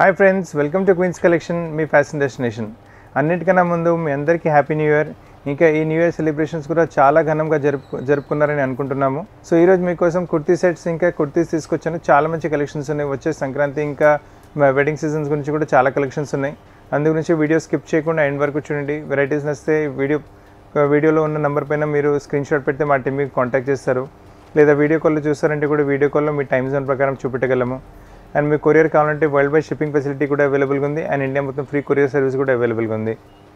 hi friends welcome to Queens Collection మీ fashion destination అన్నిటికన్నా ముందు మీ అందరికీ హ్యాపీ న్యూ ఇయర్ ఇంకా ఈ న్యూ ఇయర్ సెలబ్రేషన్స్ కూడా చాలా ఘనంగా జరుపు జరుపుకున్నారని అనుకుంటున్నాము సో ఈరోజు మీకోసం కుర్తీ సెట్స్ ఇంకా కుర్తీస్ తీసుకొచ్చాను చాలా మంచి కలెక్షన్స్ ఉన్నాయి వచ్చే సంక్రాంతి ఇంకా వెడ్డింగ్ సీజన్స్ గురించి కూడా చాలా కలెక్షన్స్ ఉన్నాయి అందు గురించి వీడియో స్కిప్ చేయకుండా ఎండ్ వరకు చూడండి వెరైటీస్ నచ్చితే వీడియో వీడియోలో ఉన్న నెంబర్ పైన మీరు స్క్రీన్ షాట్ పెడితే మా టీం మీకు కాంటాక్ట్ చేస్తారు లేదా వీడియో కాల్లో చూస్తారంటే కూడా వీడియో కాల్లో మీ టైం జోన్ ప్రకారం చూపెట్టగలము అండ్ మీకు కొరియర్ కావాలంటే వరల్డ్ వైడ్ షిప్పింగ్ ఫెసిలిటీ కూడా అవైలబుల్గా ఉంది అండ్ ఇండియా మొత్తం ఫ్రీ కొరియర్ సర్వీస్ కూడా అవైలబుల్గా ఉంది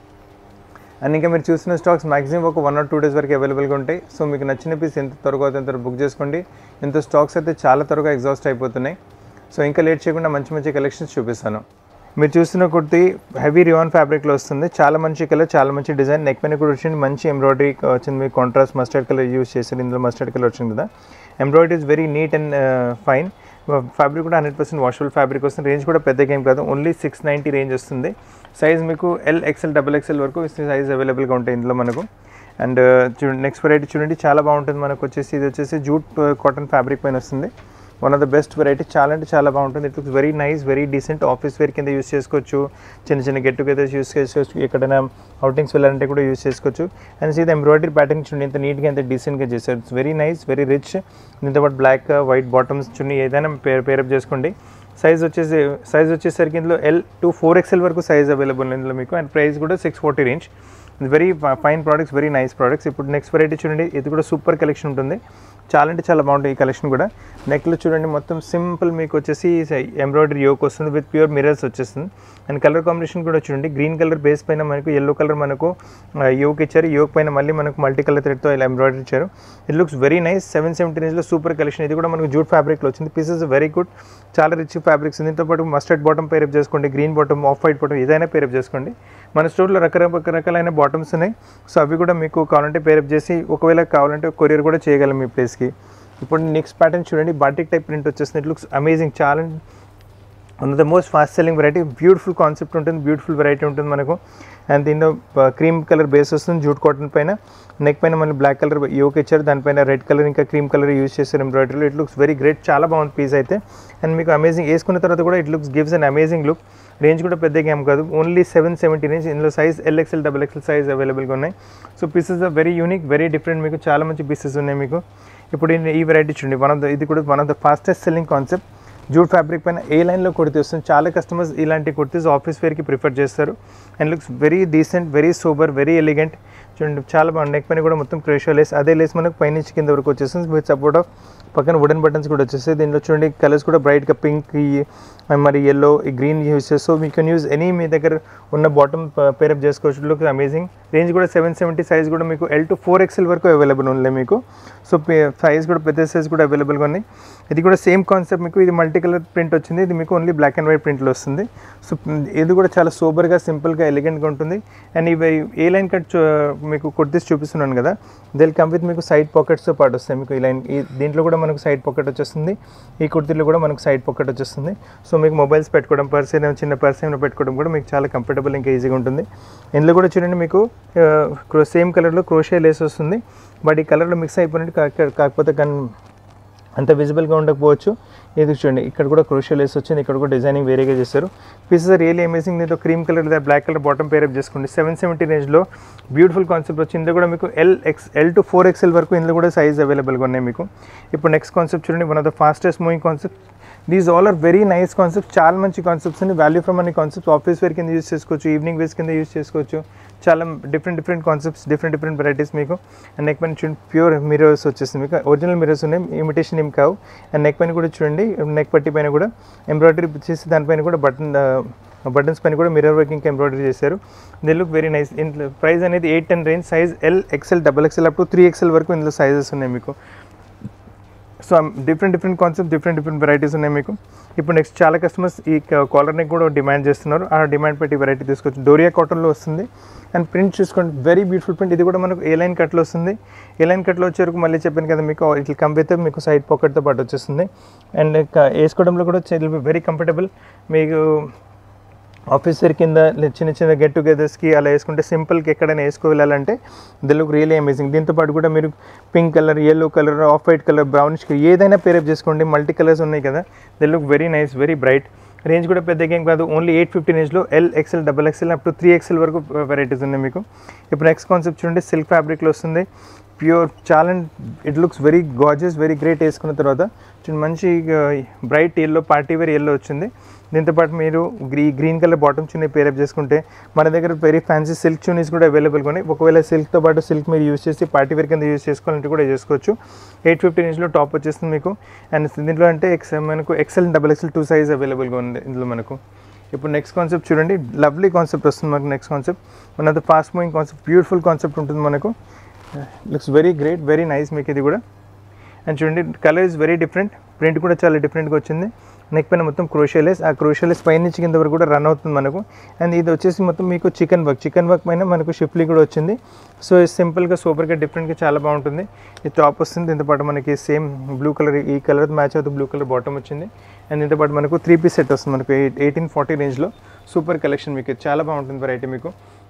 అండ్ ఇంకా మీరు చూసిన స్టాక్స్ మాక్సిమం ఒక వన్ ఆర్ టూ డేస్ వరకు అవైలబుల్గా ఉంటాయి సో మీకు నచ్చిన పీస్ ఎంత త్వరగా అవుతుందో అంత బుక్ చేసుకోండి ఇంత స్టాక్స్ అయితే చాలా త్వరగా ఎగ్జాస్ట్ అయిపోతున్నాయి సో ఇంకా లేట్ చేయకుండా మంచి మంచి కలెక్షన్స్ చూపిస్తాను మీరు చూస్తున్న కుర్తి హెవీ రివాన్ ఫ్యాబ్రిక్లో వస్తుంది చాలా మంచి కలర్ చాలా మంచి డిజైన్ నెక్ పైన కూడా వచ్చింది మంచి ఎంబ్రాయిడరీ వచ్చింది మీకు కాంట్రాస్ట్ మస్టర్డ్ కలర్ యూస్ చేశారు ఇందులో మస్టర్డ్ కలర్ వచ్చింది కదా embroidery is very neat and fine fabric కూడా హండ్రెడ్ పర్సెంట్ వాషబుల్ ఫ్యాబ్రిక్ వస్తుంది రేంజ్ కూడా పెద్ద గేమ్ కాదు ఓన్లీ సిక్స్ నైంటీ రేంజ్ వస్తుంది సైజ్ మీకు ఎల్ ఎక్స్ఎల్ డబుల్ ఎక్స్ఎల్ వరకు సైజ్ అవైలబుల్గా ఉంటాయి ఇందులో మనకు అండ్ చూడండి నెక్స్ట్ వెరైటీ చూడండి చాలా బాగుంటుంది మనకు వచ్చేసి ఇది వచ్చేసి జూట్ కాటన్ ఫ్యాబ్రిక్ పైన వస్తుంది one of the best variety చాలా అంటే చాలా బాగుంటుంది it looks very nice very decent office wear కింద యూస్ చేసుకోవచ్చు చిన్న చిన్న గెట్ టుగెదర్స్ యూస్ చేసుకోవచ్చు ఎక్కడైనా అవుటింగ్స్ వెళ్ళాలంటే కూడా యూస్ చేసుకోవచ్చు అండ్ ఇది ఎంబ్రాయిడరీ ప్యాటర్న్ చూడండి ఇంత నీట్గా ఎంత డీసెంట్గా చేశారు it's very nice very rich దీంతో పాటు బ్లాక్ వైట్ బాటమ్స్ చున్నీ ఏదైనా పేర్ పేరప్ చేసుకోండి సైజ్ వచ్చేసి సైజ్ వచ్చేసరికి ఇందులో ఎల్ టు ఫోర్ ఎక్స్ఎల్ వరకు సైజ్ అవైలబుల్ ఇందులో మీకు అండ్ ప్రైస్ కూడా six forty range very fine products very nice products ఇప్పుడు నెక్స్ట్ వెరైటీ చూడండి ఇది కూడా సూపర్ కలెక్షన్ ఉంటుంది చాలా అంటే చాలా బాగుంటుంది ఈ కలెక్షన్ కూడా నెక్లో చూడండి మొత్తం సింపుల్ మీకు వచ్చేసి ఎంబ్రాయిడరీ యోక్ వస్తుంది విత్ ప్యూర్ మిరర్స్ వచ్చేస్తుంది అండ్ కలర్ కాంబినేషన్ కూడా చూడండి గ్రీన్ కలర్ బేస్ పైన మనకు ఎల్లో కలర్ మనకు యోక్ ఇచ్చారు యోక్ పైన మళ్ళీ మనకు మల్టీ కలర్ థ్రెడ్తో ఇలా ఎంబ్రాయిడరీ ఇచ్చారు it looks very nice seven seventy రేంజ్లో సూపర్ కలెక్షన్ ఇది కూడా మనకు జూట్ ఫ్యాబ్రిక్లో వచ్చింది పీసెస్ వెరీ గుడ్ చాలా రిచ్ ఫ్యాబ్రిక్స్ దీంతో పాటు మస్టర్డ్ బాటమ్ పేరప్ చేసుకోండి green bottom off white bottom ఏదైనా పేరప్ చేసుకోండి మన స్టోర్లో రకరకాలైన బాటమ్స్ ఉన్నాయి సో అవి కూడా మీకు కావాలంటే పేరప్ చేసి ఒకవేళ కావాలంటే కొరియర్ కూడా చేయగలం మీ ప్లేస్కి ఇప్పుడు నెక్స్ట్ ప్యాటర్న్ చూడండి బాటిక్ టైప్ ప్రింట్ వచ్చేస్తుంది ఇట్ లుక్స్ అమేజింగ్ చాలా one of the most fast selling variety beautiful concept ఉంటుంది బ్యూటిఫుల్ వెరైటీ ఉంటుంది మనకు అండ్ దీనిలో క్రీమ్ కలర్ బేస్ వస్తుంది జూట్ కాటన్ పైన నెక్ పైన మళ్ళీ బ్లాక్ కలర్ యోక్ ఇచ్చారు దానిపైన రెడ్ కలర్ ఇంకా క్రీమ్ కలర్ యూస్ చేశారు ఎంబ్రాయిడరీలో ఇట్ లుక్స్ వెరీ గ్రేట్ చాలా బాగుంది పీస్ అయితే అండ్ మీకు అమేజింగ్ వేసుకున్న తర్వాత కూడా it looks gives an amazing look range కూడా పెద్ద గేమ్ కాదు ఓన్లీ సెవెన్ సెవెంటీ రేంజ్ ఇందులో size L XL double XL size అవైలబుల్గా ఉన్నాయి so pieces are very unique very different మీకు చాలా మంచి పీసెస్ ఉన్నాయి మీకు ఇప్పుడు ఈ వెరైటీ చూడండి వన్ ఆఫ్ ద ఇది కూడా one of the fastest selling concept jute fabric పైన ఏ లైన్లో కుర్తీ వస్తుంది చాలా కస్టమర్స్ ఇలాంటి కుర్తీస్ ఆఫీస్ వేర్కి ప్రిఫర్ చేస్తారు and looks very decent very super very elegant చూడండి చాలా బాగుంది నెక్ పైన కూడా మొత్తం క్రేషో లేస్ అదే లేస్ మనకు పైనుంచి కింద వరకు వచ్చేస్తుంది విత్ సపోర్ట్ ఆఫ్ పక్కన వుడెన్ బటన్స్ కూడా వచ్చేస్తాయి దీనిలో చూడండి కలర్స్ కూడా బ్రైట్గా పింక్ మరి ఎల్లో ఈ గ్రీన్ యూస్ చేస్తూ మీ కెన్ యూజ్ ఎనీ మీ దగ్గర ఉన్న బాటమ్ పేరప్ చేసుకోవచ్చు లుక్ అమేజింగ్ రేంజ్ కూడా సెవెన్ సెవెంటీ సైజ్ కూడా మీకు ఎల్ టు ఫోర్ ఎక్స్ఎల్ వరకు అవైలబుల్ ఉంది మీకు సో సైజ్ కూడా పెద్ద సైజ్ కూడా అవైలబుల్గా ఉన్నాయి ఇది కూడా సేమ్ కాన్సెప్ట్ మీకు ఇది మల్టీ కలర్ ప్రింట్ వచ్చింది ఇది మీకు ఓన్లీ బ్లాక్ అండ్ వైట్ ప్రింట్లో వస్తుంది సో ఇది కూడా చాలా సూపర్గా సింపుల్గా ఎలిగెంట్గా ఉంటుంది అండ్ ఇవి ఏ లైన్ కట్ మీకు కుర్తీస్ చూపిస్తున్నాను కదా దిల్ కమ్ విత్ మీకు సైడ్ పాకెట్స్తో పాటు వస్తాయి మీకు ఈ లైన్ ఈ దీంట్లో కూడా మనకు సైడ్ పాకెట్ వచ్చేస్తుంది ఈ కుర్తీలో కూడా మనకు సైడ్ పాకెట్ వచ్చేస్తుంది సో మీకు మొబైల్స్ పెట్టుకోవడం పర్స్ ఏమైనా చిన్న పర్స్ ఏమైనా పెట్టుకోవడం కూడా మీకు చాలా కంఫర్టబుల్ ఇంకా ఈజీగా ఉంటుంది ఇందులో కూడా చూడండి మీకు సేమ్ కలర్లో క్రోషియా లేస్ వస్తుంది బట్ ఈ కలర్లో మిక్స్ అయిపోయినట్టు కాకపోతే కన్ అంత విజిబుల్గా ఉండకపోవచ్చు ఇది చూడండి ఇక్కడ కూడా క్రోషియల్ లేస్ వచ్చింది ఇక్కడ కూడా డిజైనింగ్ వేరేగా చేశారు పీసెస్ రియల్లీ అమేజింగ్ దీంతో క్రీమ్ కలర్ లేదా బ్లాక్ కలర్ బాటమ్ పేరప్ చేసుకోండి సెవెన్ సెవెంటీ రేంజ్లో బ్యూటిఫుల్ కాన్సెప్ట్ వచ్చింది ఇందులో కూడా మీకు L X L to four XL వరకు ఇందులో కూడా సైజ్ అవైలబుల్గా ఉన్నాయి మీకు ఇప్పుడు నెక్స్ట్ కాన్సెప్ట్ చూడండి one of the fastest moving concept these all are very nice concept చాలా మంచి కాన్సెప్ట్స్ అండి వాల్యూ ఫ్రమ్ అనే కాన్సెప్ట్ ఆఫీస్ వేర్ కింద యూస్ చేసుకోవచ్చు ఈవినింగ్ వేస్ కింద యూస్ చేసుకోవచ్చు చాలా different different concepts different different varieties మీకు అండ్ నెక్ పైన చూడండి ప్యూర్ మిరర్స్ వచ్చేస్తుంది మీకు ఒరిజినల్ మిరర్స్ ఉన్నాయి ఇమిటేషన్ ఏం కావు అండ్ నెక్ పైన కూడా చూడండి నెక్ పట్టి పైన కూడా ఎంబ్రాయిడరీ చేసి దానిపైన కూడా బటన్ బటన్స్ పైన కూడా మిరర్ వర్కింగ్ ఎంబ్రాయిడరీ చేశారు ది లుక్ వెరీ నైస్ ఇంట్లో ప్రైస్ అనేది eight ten range size L XL double XL up to three XL వరకు ఇందులో సైజెస్ ఉన్నాయి మీకు so different different concept different different varieties ఉన్నాయి మీకు ఇప్పుడు నెక్స్ట్ చాలా కస్టమర్స్ ఈ కాలర్ నెక్ కూడా డిమాండ్ చేస్తున్నారు ఆ డిమాండ్ పెట్టి వెరైటీ తీసుకొచ్చి డోరియా కాటన్లో వస్తుంది అండ్ ప్రింట్ చూసుకోండి వెరీ బ్యూటిఫుల్ ప్రింట్ ఇది కూడా మనకు ఏ లైన్ కట్లో వస్తుంది ఏ లైన్ కట్లో వచ్చే వరకు మళ్ళీ చెప్పాను కదా మీకు ఇట్లా కమ్ విత్ మీకు సైడ్ పాకెట్తో పాటు వచ్చేస్తుంది అండ్ వేసుకోవడంలో కూడా వెరీ కంఫర్టబుల్ మీకు ఆఫీసర్ కింద చిన్న చిన్న గెట్ టుగెదర్స్కి అలా వేసుకుంటే సింపుల్కి ఎక్కడైనా వేసుకో వెళ్ళాలంటే ది లుక్ రియలీ అమేజింగ్ దీంతో పాటు కూడా మీరు pink colour yellow colour off white colour brownish ఏదైనా పేరప్ చేసుకోండి మల్టీ కలర్స్ ఉన్నాయి కదా the look very nice very bright range కూడా పెద్దగా ఏం కాదు ఓన్లీ ఎయిట్ ఫిఫ్టీన్ రేంజ్లో L XL double XL up to three XL వరకు వెరైటీస్ ఉన్నాయి మీకు ఇప్పుడు నెక్స్ట్ కాన్సెప్ట్ చూడండి సిల్క్ ఫ్యాబ్రిక్లో వస్తుంది ప్యూర్ చాలా it looks very gorgeous very great వేసుకున్న తర్వాత చూడండి మంచి bright yellow party wear yellow వచ్చింది దీంతో పాటు మీరు గ్రీ green colour bottom chunni pair up చేసుకుంటే మన దగ్గర వెరీ ఫ్యాన్సీ సిల్క్ చున్నీస్ కూడా అవైలబుల్గా ఉన్నాయి ఒకవేళ సిల్క్తో పాటు సిల్క్ మీరు యూస్ చేసి పార్టీ వేర్ కింద యూస్ చేసుకోవాలంటే కూడా చేసుకోవచ్చు ఎయిట్ ఫిఫ్టీన్ ఇంచ్లో టాప్ వచ్చేస్తుంది మీకు అండ్ దీంట్లో అంటే ఎక్స్ మనకు XL double XL two size అవైలబుల్గా ఉంది ఇందులో మనకు ఇప్పుడు నెక్స్ట్ కాన్సెప్ట్ చూడండి లవ్లీ కాన్సెప్ట్ వస్తుంది మనకు నెక్స్ట్ కాన్సెప్ట్ మన అది fast moving concept beautiful concept ఉంటుంది మనకు looks very great very nice మీకు ఇది కూడా అండ్ చూడండి colour is very different print కూడా చాలా డిఫరెంట్గా వచ్చింది నెక్ పైన మొత్తం క్రోషియలెస్ ఆ క్రోషియలెస్ పై నుంచి కింద వరకు కూడా రన్ అవుతుంది మనకు అండ్ ఇది వచ్చేసి మొత్తం మీకు చికెన్ వర్క్ చికెన్ వర్క్ పైన మనకు షిఫ్లీ కూడా వచ్చింది సో ఇది సింపుల్గా సూపర్గా డిఫరెంట్గా చాలా బాగుంటుంది ఈ టాప్ వస్తుంది దీంతో పాటు మనకి సేమ్ బ్లూ కలర్ ఈ కలర్ మ్యాచ్ అవుతుంది బ్లూ కలర్ బాటమ్ వచ్చింది అండ్ దీంతో పాటు మనకు త్రీ పీస్ సెట్ వస్తుంది మనకు ఎయిటీన్ ఫార్టీ రేంజ్లో సూపర్ కలెక్షన్ మీకు చాలా బాగుంటుంది వెరైటీ మీకు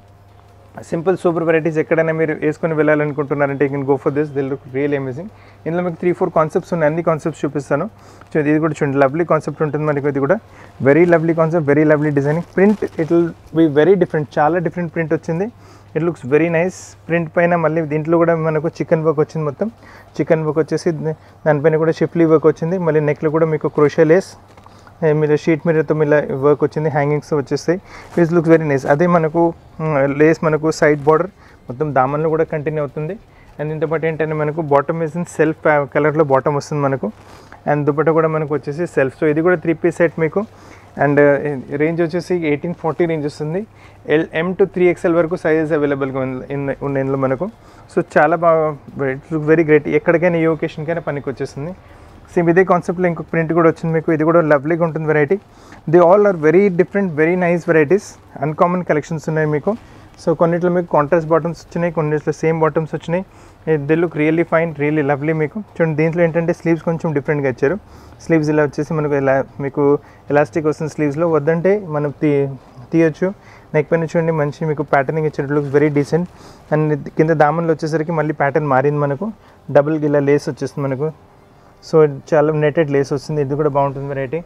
సింపుల్ సూపర్ వెరైటీస్ ఎక్కడైనా మీరు వేసుకొని వెళ్ళాలనుకుంటున్నారంటే you can go for this this'll look real amazing ఇందులో మీకు త్రీ ఫోర్ కాన్సెప్ట్స్ ఉన్నాయి అన్ని కాన్సెప్ట్స్ చూపిస్తాను సో ఇది కూడా చూడండి లవ్లీ కాన్సెప్ట్ ఉంటుంది మనకి ఇది కూడా very lovely concept very lovely designing print it will be very different చాలా డిఫరెంట్ ప్రింట్ వచ్చింది it looks very nice print పైన మళ్ళీ దీంట్లో కూడా మనకు చికెన్ వర్క్ వచ్చింది మొత్తం చికెన్ వర్క్ వచ్చేసి దానిపైన కూడా షిఫ్లీ వర్క్ వచ్చింది మళ్ళీ నెక్లో కూడా మీకు క్రోషియా లేస్ మీరు షీట్ మీరతో ఇలా వర్క్ వచ్చింది హ్యాంగింగ్స్ వచ్చేస్తాయి విచ్ లుక్స్ వెరీ నైస్ అదే మనకు లేస్ మనకు సైడ్ బార్డర్ మొత్తం దామన్లో కూడా కంటిన్యూ అవుతుంది అండ్ దీంతో పాటు ఏంటంటే మనకు బాటమ్ వేసిన సెల్ఫ్ కలర్లో బాటమ్ వస్తుంది మనకు అండ్ దుపట్ట కూడా మనకు వచ్చేసి సెల్ఫ్ సో ఇది కూడా త్రీ పీస్ సెట్ మీకు అండ్ రేంజ్ వచ్చేసి ఎయిటీన్ ఫార్టీ రేంజ్ వస్తుంది L M to three XL వరకు సైజెస్ అవైలబుల్గా ఉన్న ఇందులో మనకు సో చాలా బాగా ఇట్ లుక్ వెరీ గ్రేట్ ఎక్కడికైనా ఏ ఒకేషన్కైనా పనికి వచ్చేస్తుంది సేమ్ ఇదే కాన్సెప్ట్లో ఇంకొక ప్రింట్ కూడా వచ్చింది మీకు ఇది కూడా లవ్లీగా ఉంటుంది variety the all are very different very nice varieties uncommon collections ఉన్నాయి మీకు సో కొన్నిట్లో మీకు కాంట్రాస్ట్ బాటమ్స్ వచ్చినాయి కొన్నిట్లో సేమ్ బాటమ్స్ వచ్చినాయి the look really fine really lovely మీకు చూడండి దీంట్లో ఏంటంటే స్లీవ్స్ కొంచెం డిఫరెంట్గా ఇచ్చారు స్లీవ్స్ ఇలా వచ్చేసి మనకు ఇలా మీకు ఎలాస్టిక్ వస్తుంది స్లీవ్స్లో వద్దంటే మనం తీ తీయొచ్చు నెక్ పైన చూడండి మంచి మీకు ప్యాటర్నింగ్ ఇచ్చారు లుక్స్ వెరీ డీసెంట్ అండ్ కింద దామన్లో వచ్చేసరికి మళ్ళీ ప్యాటర్న్ మారింది మనకు డబుల్ ఇలా లేస్ వచ్చేస్తుంది మనకు సో చాలా నెటెడ్ లేస్ వస్తుంది ఇది కూడా బాగుంటుంది వెరైటీ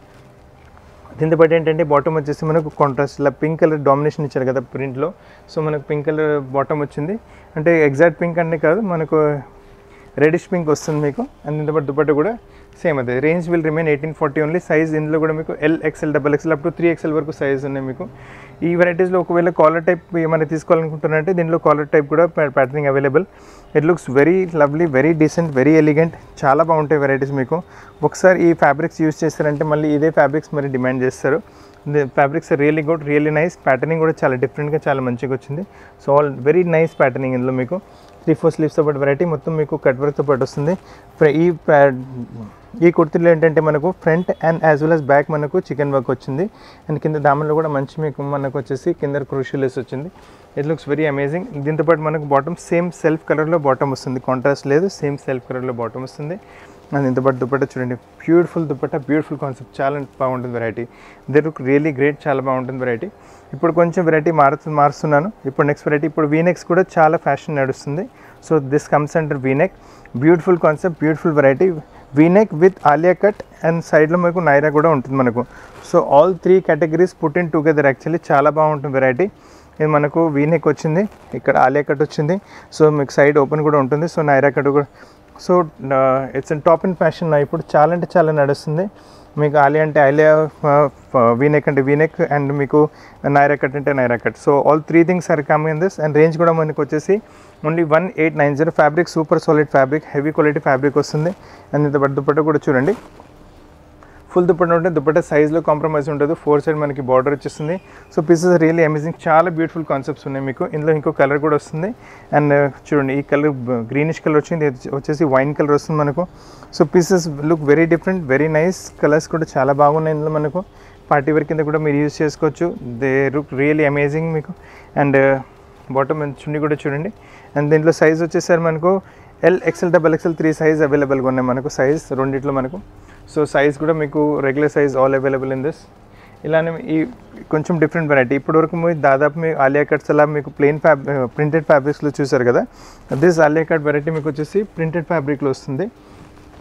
దీంతో పాటు ఏంటంటే బాటమ్ వచ్చేసి మనకు కాంట్రాస్ట్ ఇలా పింక్ కలర్ డామినేషన్ ఇచ్చారు కదా ప్రింట్లో సో మనకు పింక్ కలర్ బాటమ్ వచ్చింది అంటే ఎగ్జాక్ట్ పింక్ అంటే కాదు మనకు రెడిష్ పింక్ వస్తుంది మీకు అండ్ దీంతో పాటు దుపట్ట కూడా సేమ్ అదే range will remain eighteen forty only size ఇందులో కూడా మీకు L XL double XL up to three XL వరకు సైజ్ ఉన్నాయి మీకు ఈ వెరైటీస్లో ఒకవేళ కాలర్ టైప్ ఏమైనా తీసుకోవాలనుకుంటున్నారంటే దీనిలో కాలర్ టైప్ కూడా patterning available it looks very lovely very decent very elegant చాలా బాగుంటాయి వెరైటీస్ మీకు ఒకసారి ఈ ఫ్యాబ్రిక్స్ యూస్ చేస్తారంటే మళ్ళీ ఇదే ఫ్యాబ్రిక్స్ మరి డిమాండ్ చేస్తారు fabrics really good really nice patterning కూడా చాలా డిఫరెంట్గా చాలా మంచిగా వచ్చింది so all very nice patterning ఇందులో మీకు త్రీ ఫోర్ స్లీవ్స్తో పాటు వెరైటీ మొత్తం మీకు కట్ వర్క్తో పాటు వస్తుంది ఫ్ర- ఈ ప్యా- ఈ కుర్తీలో ఏంటంటే మనకు front and as well as back మనకు చికెన్ వర్క్ వచ్చింది అండ్ కింద దామన్లో కూడా మంచి మీకు మనకు వచ్చేసి కింద క్రూషియలెస్ వచ్చింది ఇట్ లుక్స్ వెరీ అమేజింగ్ దీంతో పాటు మనకు బాటమ్ సేమ్ సెల్ఫ్ కలర్లో బాటమ్ వస్తుంది కాంట్రాస్ట్ లేదు సేమ్ సెల్ఫ్ కలర్లో బాటమ్ వస్తుంది అండ్ దీంతో పాటు దుపట్టా చూడండి బ్యూటిఫుల్ దుపట్టా బ్యూటిఫుల్ కాన్సెప్ట్ చాలా బాగుంటుంది variety they look really great చాలా బాగుంటుంది వెరైటీ ఇప్పుడు కొంచెం వెరైటీ మారుతు మారుస్తున్నాను ఇప్పుడు నెక్స్ట్ వెరైటీ ఇప్పుడు వీనెక్స్ కూడా చాలా ఫ్యాషన్ నడుస్తుంది so this comes under V neck beautiful concept beautiful variety V neck with Alia cut and సైడ్లో మనకు నైరా కూడా ఉంటుంది మనకు so all three categories put in together actually చాలా బాగుంటుంది వెరైటీ ఇది మనకు వీనెక్ వచ్చింది ఇక్కడ ఆలియా కట్ వచ్చింది సో మీకు సైడ్ ఓపెన్ కూడా ఉంటుంది సో నైరా కట్ కూడా so it's on top in fashion ఇప్పుడు చాలా అంటే చాలా నడుస్తుంది మీకు ఆలియా అంటే ఆలియా వీనెక్ అంటే వీనెక్ అండ్ మీకు నైరా కట్ అంటే Naira cut so all three things are coming in this and range కూడా మనకు వచ్చేసి only one eight nine zero fabric super solid fabric heavy quality fabric వస్తుంది అండ్ ఇంత దుపట్ట కూడా చూడండి ఫుల్ దుపట్ట ఉంటే దుపట్ట సైజ్లో కాంప్రమైజ్ ఉండదు ఫోర్ సైడ్ మనకి బార్డర్ వచ్చేస్తుంది సో పీసెస్ రియల్లీ అమేజింగ్ చాలా బ్యూటిఫుల్ కాన్సెప్ట్స్ ఉన్నాయి మీకు ఇందులో ఇంకో కలర్ కూడా వస్తుంది అండ్ చూడండి ఈ కలర్ గ్రీనిష్ కలర్ వచ్చింది ఇది వచ్చేసి వైన్ కలర్ వస్తుంది మనకు so pieces look very different very nice colours కూడా చాలా బాగున్నాయి ఇందులో మనకు పార్టీ వేర్ కింద కూడా మీరు యూజ్ చేసుకోవచ్చు దే లుక్ రియల్లీ అమేజింగ్ మీకు అండ్ బాటమ్ చున్నీ కూడా చూడండి అండ్ దీంట్లో సైజ్ వచ్చేసరి మనకు L XL double XL three size అవైలబుల్గా ఉన్నాయి మనకు సైజ్ రెండిట్లో మనకు సో సైజ్ కూడా మీకు regular size all available in this ఇలానే ఈ కొంచెం డిఫరెంట్ వెరైటీ ఇప్పటి వరకు మీరు దాదాపు మీ ఆలియా కట్స్ అలా మీకు ప్లెయిన్ ఫ్యాబ్ ప్రింటెడ్ ఫ్యాబ్రిక్స్లో చూసారు కదా దిస్ ఆలియా కట్ వెరైటీ మీకు వచ్చేసి ప్రింటెడ్ ఫ్యాబ్రిక్లో వస్తుంది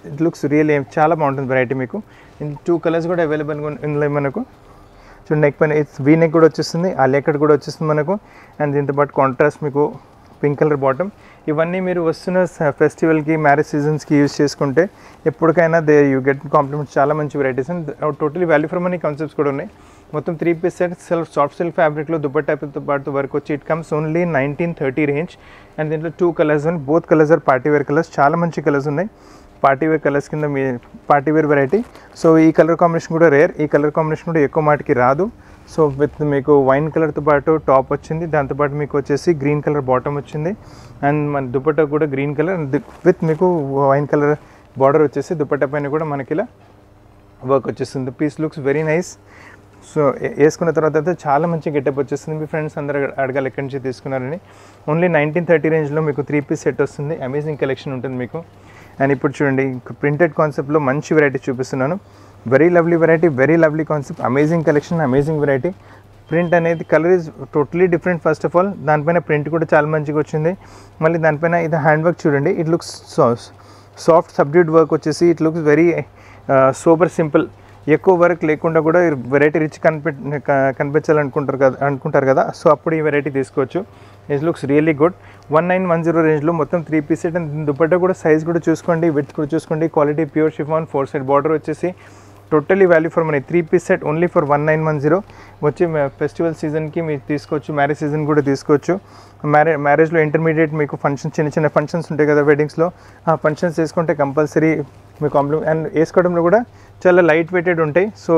ఇట్ లుక్స్ రియల్ చాలా బాగుంటుంది వెరైటీ మీకు టూ కలర్స్ కూడా అవైలబుల్ ఇందులో మనకు చూడండి నెక్ పైన వీ నెక్ కూడా వచ్చేస్తుంది ఆ లెక్కడ్ కూడా వచ్చేస్తుంది మనకు అండ్ దీంతో పాటు కాంట్రాస్ట్ మీకు పింక్ కలర్ బాటమ్ ఇవన్నీ మీరు వస్తున్న ఫెస్టివల్కి మ్యారేజ్ సీజన్స్కి యూజ్ చేసుకుంటే ఎప్పటికైనా దే యూ గెట్ కాంప్లిమెంట్స్ చాలా మంచి varieties and totally value for money concepts కూడా ఉన్నాయి మొత్తం three piece set self soft silk ఫ్యాబ్రిక్లో దుపట్టాతో పాటు వర్క్ వచ్చి it comes only nineteen thirty range and దీంట్లో two colours and both colours are party wear colours చాలా మంచి కలర్స్ ఉన్నాయి పార్టీ వేర్ కలర్స్ కింద మీ పార్టీ వేర్ వెరైటీ సో ఈ కలర్ కాంబినేషన్ కూడా రేర్ ఈ కలర్ కాంబినేషన్ కూడా ఎక్కువ మాటికి రాదు సో విత్ మీకు వైన్ కలర్తో పాటు టాప్ వచ్చింది దాంతోపాటు మీకు వచ్చేసి గ్రీన్ కలర్ బాటమ్ వచ్చింది అండ్ మన దుపట్టా కూడా గ్రీన్ కలర్ విత్ మీకు వైన్ కలర్ బార్డర్ వచ్చేసి దుపట్టా పైన కూడా మనకి ఇలా వర్క్ వచ్చేస్తుంది piece looks very nice so ఏ- వేసుకున్న తర్వాత అయితే చాలా మంచి గెటప్ వచ్చేస్తుంది మీ ఫ్రెండ్స్ అందరూ అడగ- అడగాలి ఎక్కడి నుంచి తీసుకున్నారని ఓన్లీ నైన్టీన్ థర్టీ రేంజ్లో మీకు త్రీ పీస్ సెట్ వస్తుంది అమేజింగ్ కలెక్షన్ ఉంటుంది మీకు అండ్ ఇప్పుడు చూడండి ప్రింటెడ్ కాన్సెప్ట్లో మంచి వెరైటీ చూపిస్తున్నాను very lovely variety very lovely concept amazing collection amazing variety print అనేది colour is totally different first of all దానిపైన ప్రింట్ కూడా చాలా మంచిగా వచ్చింది మళ్ళీ దానిపైన ఇది హ్యాండ్ వర్క్ చూడండి it looks soft subdued work వచ్చేసి it looks very super simple ఎక్కువ వర్క్ లేకుండా కూడా వెరైటీ రిచ్ కనిపి క- కనిపించాలనుకుంటారు కదా అనుకుంటారు కదా సో అప్పుడు ఈ వెరైటీ తీసుకోవచ్చు it looks really good one nine one zero రేంజ్లో మొత్తం three piece set and dupatta కూడా సైజ్ కూడా చూసుకోండి విత్ కూడా చూసుకోండి quality pure chiffon four side border వచ్చేసి totally value for money three piece set only for one nine one zero వచ్చి festival సీజన్కి మీరు తీసుకోవచ్చు మ్యారేజ్ సీజన్ కూడా తీసుకోవచ్చు మ్యారేజ్ మ్యారేజ్లో ఇంటర్మీడియట్ మీకు ఫంక్షన్ చిన్న చిన్న ఫంక్షన్స్ ఉంటాయి కదా వెడ్డింగ్స్లో ఆ ఫంక్షన్స్ చేసుకుంటే కంపల్సరీ మీ కాంప్లిమెంట్ అండ్ వేసుకోవడంలో కూడా చాలా లైట్ వెయిటెడ్ ఉంటాయి సో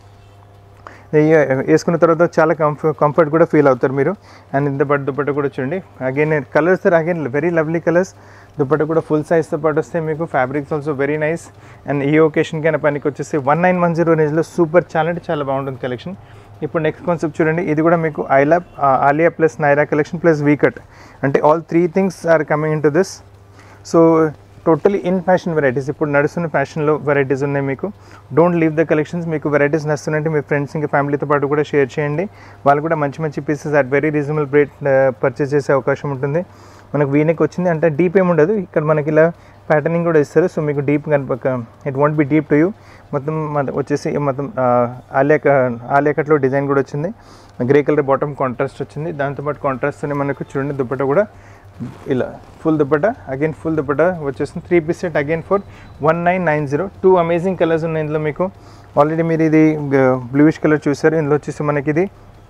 ఇక వేసుకున్న తర్వాత చాలా కంఫ కంఫర్ట్ కూడా ఫీల్ అవుతారు మీరు అండ్ ఇంత పాటు దుపట్ట కూడా చూడండి again colours again very lovely colours dupatta కూడా ఫుల్ సైజ్తో పాటు వస్తే మీకు fabrics also very nice and ఈ ఒకేషన్కి అయినా పనికి వచ్చేసి వన్ నైన్ వన్ జీరో రేంజ్లో సూపర్ చాలా అంటే చాలా బాగుంటుంది కలెక్షన్ ఇప్పుడు నెక్స్ట్ కాన్సెప్ట్ చూడండి ఇది కూడా మీకు ఐలా Alia plus Naira collection plus V cut అంటే all three things are coming in to this so totally in fashion varieties ఇప్పుడు నడుస్తున్న ఫ్యాషన్లో వెరైటీస్ ఉన్నాయి మీకు డోంట్ లీవ్ ద కలెక్షన్స్ మీకు వెరైటీస్ నడుస్తుంటే మీ ఫ్రెండ్స్ ఇంకా ఫ్యామిలీతో పాటు కూడా షేర్ చేయండి వాళ్ళు కూడా మంచి మంచి pieces at very reasonable rate purchase చేసే అవకాశం ఉంటుంది మనకు వీనెక్ వచ్చింది అంటే డీప్ ఏమి ఉండదు ఇక్కడ మనకి ఇలా ప్యాటర్నింగ్ కూడా ఇస్తారు సో మీకు డీప్ కనుక it want be deep to you మొత్తం మన- వచ్చేసి మొత్తం ఆలియా ఆలియా కట్లో డిజైన్ కూడా వచ్చింది గ్రే కలర్ బాటమ్ కాంట్రాస్ట్ వచ్చింది దాంతోపాటు కాంట్రాస్ట్తోనే మనకు చూడండి దుప్పట కూడా ఇలా full dupatta again full dupatta వచ్చేస్తుంది three piece set again for one nine nine zero two amazing colours ఉన్నాయి ఇందులో మీకు ఆల్రెడీ మీరు ఇది బ్లూయిష్ కలర్ చూసారు ఇందులో వచ్చేసి మనకి ఇది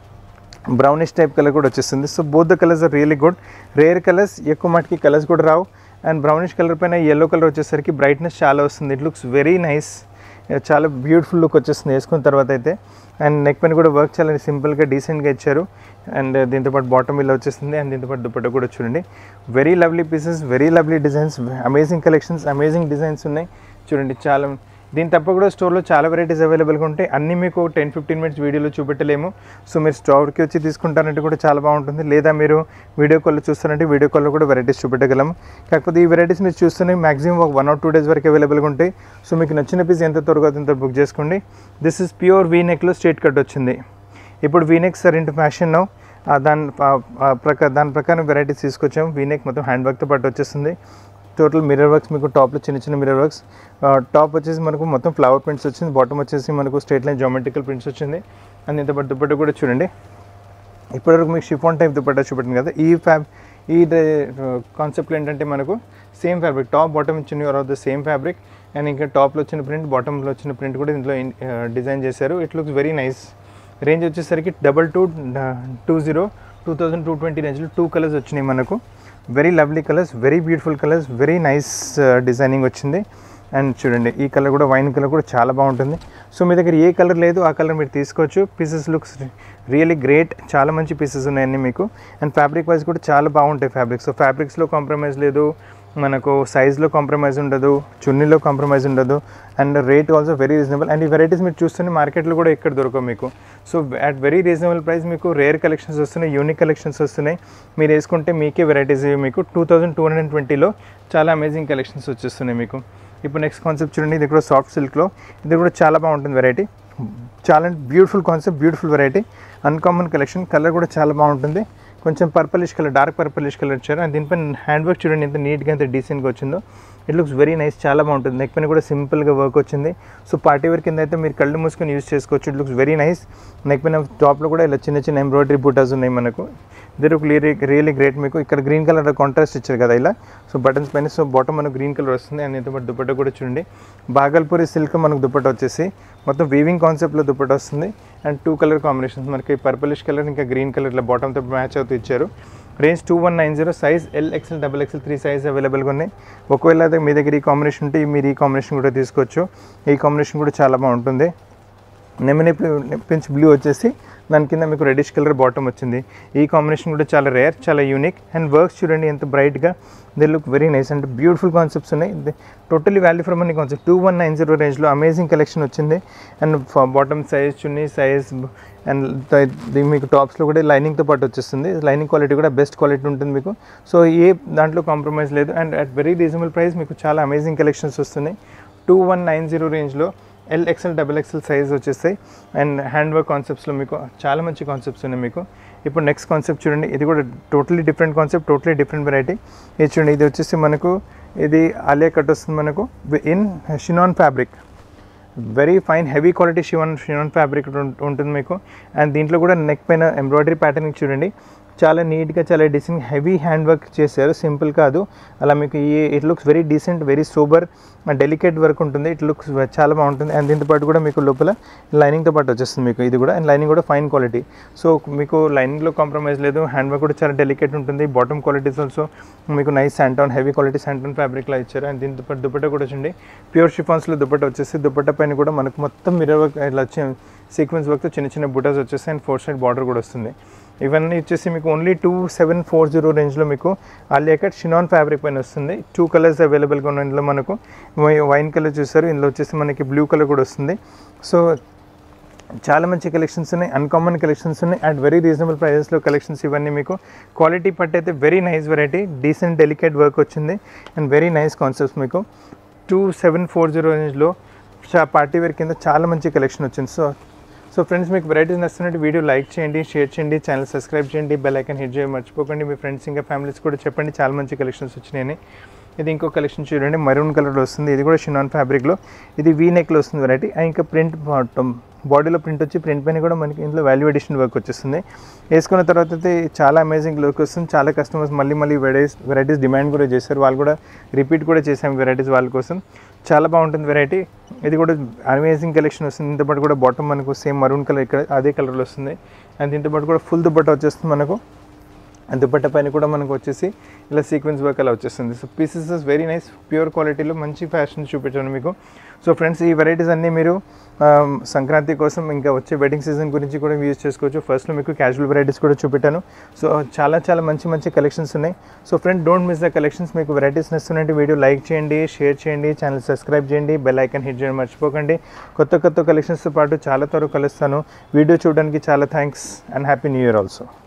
బ్రౌనిష్ టైప్ కలర్ కూడా వచ్చేస్తుంది so both the colours are really good rare colours ఎక్కువ మటుకి కలర్స్ కూడా రావు అండ్ బ్రౌనిష్ కలర్ పైన ఎల్లో కలర్ వచ్చేసరికి బ్రైట్నెస్ చాలా వస్తుంది ఇట్ లుక్స్ వెరీ నైస్ చాలా బ్యూటిఫుల్ లుక్ వచ్చేస్తుంది వేసుకున్న తర్వాత అయితే అండ్ నెక్ పైన కూడా వర్క్ చాలా సింపుల్గా డీసెంట్గా ఇచ్చారు అండ్ దీంతో పాటు బాటమ్ ఇలా వచ్చేస్తుంది అండ్ దీంతో పాటు దుపట్టా కూడా చూడండి very lovely pieces very lovely designs amazing collections amazing designs ఉన్నాయి చూడండి చాలా దీని తప్ప కూడా స్టోర్లో చాలా వెరైటీస్ అవైలబుల్గా ఉంటాయి అన్నీ మీకు టెన్ ఫిఫ్టీన్ మినిట్స్ వీడియోలో చూపెట్టలేము సో మీరు స్టోర్కి వచ్చి తీసుకుంటారంటే కూడా చాలా బాగుంటుంది లేదా మీరు వీడియో కాల్లో చూస్తారంటే వీడియో కాల్లో కూడా వెరైటీస్ చూపెట్టగలం కాకపోతే ఈ వెరైటీస్ మీరు చూస్తూనే మాక్సిమం ఒక వన్ ఆర్ టూ డేస్ వరకు అవైలబుల్గా ఉంటాయి సో మీకు నచ్చిన పీస్ ఎంత త్వరగా అంత బుక్ చేసుకోండి దిస్ ఇస్ ప్యూర్ వీ నెక్లో స్ట్రేట్ కట్ వచ్చింది ఇప్పుడు V neck sir into fashion now దాని ప్రకారం దాని ప్రకారం వెరైటీస్ తీసుకొచ్చాము వీనెక్ మొత్తం హ్యాండ్ వర్క్తో పాటు వచ్చేస్తుంది టోటల్ మిర్రర్ వర్క్స్ మీకు టాప్లో చిన్న చిన్న మిర్రర్ వర్క్స్ టాప్ వచ్చేసి మనకు మొత్తం ఫ్లవర్ ప్రింట్స్ వచ్చింది బాటమ్ వచ్చేసి మనకు స్ట్రేట్ లైన్ జామెట్రికల్ ప్రింట్స్ వచ్చింది అండ్ ఇంత పాటు దుపట్ట కూడా చూడండి ఇప్పటివరకు మీకు షిఫాన్ టైప్ దుపట్టా చూపెట్టింది కదా ఈ ఫ్యాబ్ ఈ కాన్సెప్ట్లో ఏంటంటే మనకు సేమ్ ఫ్యాబ్రిక్ టాప్ బాటమ్ ఇచ్చిన or of the same fabric and ఇంకా టాప్లో వచ్చిన ప్రింట్ బాటంలో వచ్చిన ప్రింట్ కూడా ఇందులో డిజైన్ చేశారు it looks very nice range వచ్చేసరికి double two two zero two thousand two twenty రేంజ్లో టూ కలర్స్ వచ్చినాయి మనకు very lovely colours very beautiful colours very nice designing వచ్చింది అండ్ చూడండి ఈ కలర్ కూడా వైన్ కలర్ కూడా చాలా బాగుంటుంది సో మీ దగ్గర ఏ కలర్ లేదు ఆ కలర్ మీరు తీసుకోవచ్చు పీసెస్ లుక్స్ రియలీ గ్రేట్ చాలా మంచి పీసెస్ ఉన్నాయండి మీకు అండ్ ఫ్యాబ్రిక్ వైజ్ కూడా చాలా బాగుంటాయి ఫ్యాబ్రిక్స్ సో ఫ్యాబ్రిక్స్లో కాంప్రమైజ్ లేదు మనకు సైజ్లో కాంప్రమైజ్ ఉండదు చున్నీలో కాంప్రమైజ్ ఉండదు and rate also very reasonable and ఈ వెరైటీస్ మీరు చూస్తుంటే మార్కెట్లో కూడా ఎక్కడ దొరకవు మీకు so at very reasonable price మీకు రేర్ కలెక్షన్స్ వస్తున్నాయి యూనిక్ కలెక్షన్స్ వస్తున్నాయి మీరు వేసుకుంటే మీకే వెరైటీస్ ఇవి మీకు టూ థౌజండ్ టూ హండ్రెడ్ ట్వంటీలో చాలా అమేజింగ్ కలెక్షన్స్ వచ్చేస్తున్నాయి మీకు ఇప్పుడు నెక్స్ట్ కాన్సెప్ట్ చూడండి ఇది కూడా సాఫ్ట్ సిల్క్లో ఇది కూడా చాలా బాగుంటుంది వెరైటీ చాలా beautiful concept beautiful variety uncommon collection colour కూడా చాలా బాగుంటుంది కొంచెం purplish colour dark purplish colour ఇచ్చారు అండ్ దీనిపైన హ్యాండ్ వర్క్ చూడండి ఎంత నీట్గా ఎంత డీసెంట్గా వచ్చిందో ఇట్ లుక్స్ వెరీ నైస్ చాలా బాగుంటుంది నెక్ పైన కూడా సింపుల్గా వర్క్ వచ్చింది సో పార్టీ వేర్ కింద అయితే మీరు కళ్ళు మూసుకొని యూస్ చేసుకోవచ్చు it looks very nice neck పైన టాప్లో కూడా ఇలా చిన్న చిన్న ఎంబ్రాయిడరీ బూటాస్ ఉన్నాయి మనకు ఇద్దరు క్లియర్ రియలీ గ్రేట్ మీకు ఇక్కడ గ్రీన్ కలర్ కాంట్రాస్ట్ ఇచ్చారు కదా ఇలా సో బటన్స్ పైన సో బాటమ్ మనకు గ్రీన్ కలర్ వస్తుంది అండ్ ఇంత పాటు దుపట్టా కూడా చూడండి బాగల్పూరి సిల్క్ మనకు దుపట్టా వచ్చేసి మొత్తం వీవింగ్ కాన్సెప్ట్లో దుపట్టా వస్తుంది అండ్ టూ కలర్ కాంబినేషన్స్ మనకి పర్పులిష్ కలర్ ఇంకా గ్రీన్ కలర్లో బాటమ్తో మ్యాచ్ అవుతూ ఇచ్చారు range two one nine zero size L XL double XL three size అవైలబుల్గా ఉన్నాయి ఒకవేళ అయితే మీ దగ్గర ఈ కాంబినేషన్ ఉంటే మీరు ఈ కాంబినేషన్ కూడా తీసుకోవచ్చు ఈ కాంబినేషన్ కూడా చాలా బాగుంటుంది నెమని పించ్ బ్లూ వచ్చేసి దాని కింద మీకు రెడిష్ కలర్ బాటమ్ వచ్చింది ఈ కాంబినేషన్ కూడా చాలా రేర్ చాలా యూనిక్ అండ్ వర్క్స్ చూడండి ఎంత బ్రైట్గా they look very nice and beautiful concepts ఉన్నాయి టోటలీ వాల్యూ ఫ్రమ్ అన్ని concept two one nine zero రేంజ్లో అమేజింగ్ కలెక్షన్ వచ్చింది and bottom size chunni size and మీకు టాప్స్లో కూడా లైనింగ్తో పాటు వచ్చేస్తుంది లైనింగ్ క్వాలిటీ కూడా బెస్ట్ క్వాలిటీ ఉంటుంది మీకు సో ఏ దాంట్లో కాంప్రమైజ్ లేదు and at very reasonable price మీకు చాలా అమేజింగ్ కలెక్షన్స్ వస్తున్నాయి టూ వన్ నైన్ జీరో రేంజ్లో L XL double XL size వచ్చేస్తాయి అండ్ హ్యాండ్ వర్క్ కాన్సెప్ట్స్లో మీకు చాలా మంచి కాన్సెప్ట్స్ ఉన్నాయి మీకు ఇప్పుడు నెక్స్ట్ కాన్సెప్ట్ చూడండి ఇది కూడా totally different concept totally different variety ఇది చూడండి ఇది వచ్చేసి మనకు ఇది ఆలియా కట్ వస్తుంది మనకు in chiffon fabric very fine heavy quality chiffon chiffon fabric ఉంటుంది మీకు అండ్ దీంట్లో కూడా నెక్ పైన ఎంబ్రాయిడరీ ప్యాటర్న్ చూడండి చాలా నీట్గా చాలా డీసెంట్ హెవీ హ్యాండ్ వర్క్ చేశారు సింపుల్ కాదు అలా మీకు ఈ it looks very decent very super delicate work ఉంటుంది ఇట్ లుక్స్ చాలా బాగుంటుంది అండ్ దీంతో పాటు కూడా మీకు లోపల లైనింగ్తో పాటు వచ్చేస్తుంది మీకు ఇది కూడా అండ్ లైనింగ్ కూడా ఫైన్ క్వాలిటీ సో మీకు లైనింగ్లో కాంప్రమైజ్ లేదు హ్యాండ్ వర్క్ కూడా చాలా డెలికేట్ ఉంటుంది బాటమ్ క్వాలిటీస్ ఆల్సో మీకు nice shantoon heavy quality shantoon ఫ్యాబ్రిక్లో ఇచ్చారు అండ్ దీంతో పాటు దుపట్టా కూడా చూడండి ప్యూర్ షిఫాన్స్లో దుపట్టా వచ్చేసి దుపట్టా పైన కూడా మనకు మొత్తం మిర్రర్ వర్క్ ఇట్లా వచ్చే సీక్వెన్స్ వర్క్తో చిన్న చిన్న బుటాస్ వచ్చేసి అండ్ ఫోర్ సైడ్ బార్డర్ కూడా వస్తుంది ఇవన్నీ వచ్చేసి మీకు only two seven four zero రేంజ్లో మీకు ఆలియా కట్ షినాన్ ఫ్యాబ్రిక్ పైన వస్తుంది టూ కలర్స్ అవైలబుల్గా ఉన్న ఇందులో మనకు వైన్ కలర్ చూసారు ఇందులో వచ్చేసి మనకి బ్లూ కలర్ కూడా వస్తుంది సో చాలా మంచి కలెక్షన్స్ ఉన్నాయి అన్కామన్ కలెక్షన్స్ ఉన్నాయి అట్ వెరీ రీజనబుల్ ప్రైజెస్లో కలెక్షన్స్ ఇవన్నీ మీకు క్వాలిటీ పట్టు అయితే very nice variety decent delicate work వచ్చింది అండ్ వెరీ నైస్ కాన్సెప్ట్స్ మీకు టూ సెవెన్ ఫోర్ జీరో రేంజ్లో పార్టీ వేర్ కింద చాలా మంచి కలెక్షన్ వచ్చింది సో సో ఫ్రెండ్స్ మీకు వెరైటీస్ నచ్చినట్టు వీడియో లైక్ చేయండి షేర్ చేయండి ఛానల్ సబ్స్క్రైబ్ చేయండి బెల్ ఐకన్ హిట్ చేయండి మర్చిపోకండి మీ ఫ్రెండ్స్ ఇంకా ఫ్యామిలీస్ కూడా చెప్పండి చాలా మంచి కలెక్షన్స్ వచ్చినాయని ఇది ఇంకో కలెక్షన్ చూడండి మరూన్ కలర్లో వస్తుంది ఇది కూడా షినాన్ ఫ్యాబ్రిక్లో ఇది వీ నెక్లో వస్తుంది వెరైటీ ఇంకా ప్రింట్ బాడీలో ప్రింట్ వచ్చి ప్రింట్ పైన కూడా మనకి ఇందులో వాల్యూ ఎడిషన్ వర్క్ వచ్చేస్తుంది వేసుకున్న తర్వాత అయితే చాలా అమేజింగ్ లుక్ వస్తుంది చాలా కస్టమర్స్ మళ్ళీ మళ్ళీ వెరైటీస్ వెరైటీస్ డిమాండ్ కూడా చేశారు వాళ్ళు కూడా రిపీట్ కూడా చేసాం వెరైటీస్ వాళ్ళ కోసం చాలా బాగుంటుంది వెరైటీ ఇది కూడా అమేజింగ్ కలెక్షన్ వస్తుంది దీంతో పాటు కూడా బాటమ్ మనకు సేమ్ మరూన్ కలర్ ఇక్కడ అదే కలర్లో వస్తుంది అండ్ దీంతో పాటు కూడా ఫుల్ దుబ్బట్ట వచ్చేస్తుంది మనకు అండ్ దుపట్ట పైన కూడా మనకు వచ్చేసి ఇలా సీక్వెన్స్ వర్క్ అలా వచ్చేస్తుంది so pieces is very nice pure క్వాలిటీలో మంచి ఫ్యాషన్ చూపించాను మీకు సో ఫ్రెండ్స్ ఈ వెరైటీస్ అన్నీ మీరు సంక్రాంతి కోసం ఇంకా వచ్చే వెడ్డింగ్ సీజన్ గురించి కూడా యూజ్ చేసుకోవచ్చు ఫస్ట్లో మీకు క్యాజువల్ వెరైటీస్ కూడా చూపెట్టాను సో చాలా చాలా మంచి మంచి కలెక్షన్స్ ఉన్నాయి so friend don't miss the collections మీకు వెరైటీస్ నచ్చినట్టు వీడియో లైక్ చేయండి షేర్ చేయండి ఛానల్ సబ్స్క్రైబ్ చేయండి బెల్ ఐకన్ హిట్ చేయడం మర్చిపోకండి కొత్త కొత్త కలెక్షన్స్తో పాటు చాలా త్వరగా కలుస్తాను వీడియో చూడడానికి చాలా thanks and happy new year also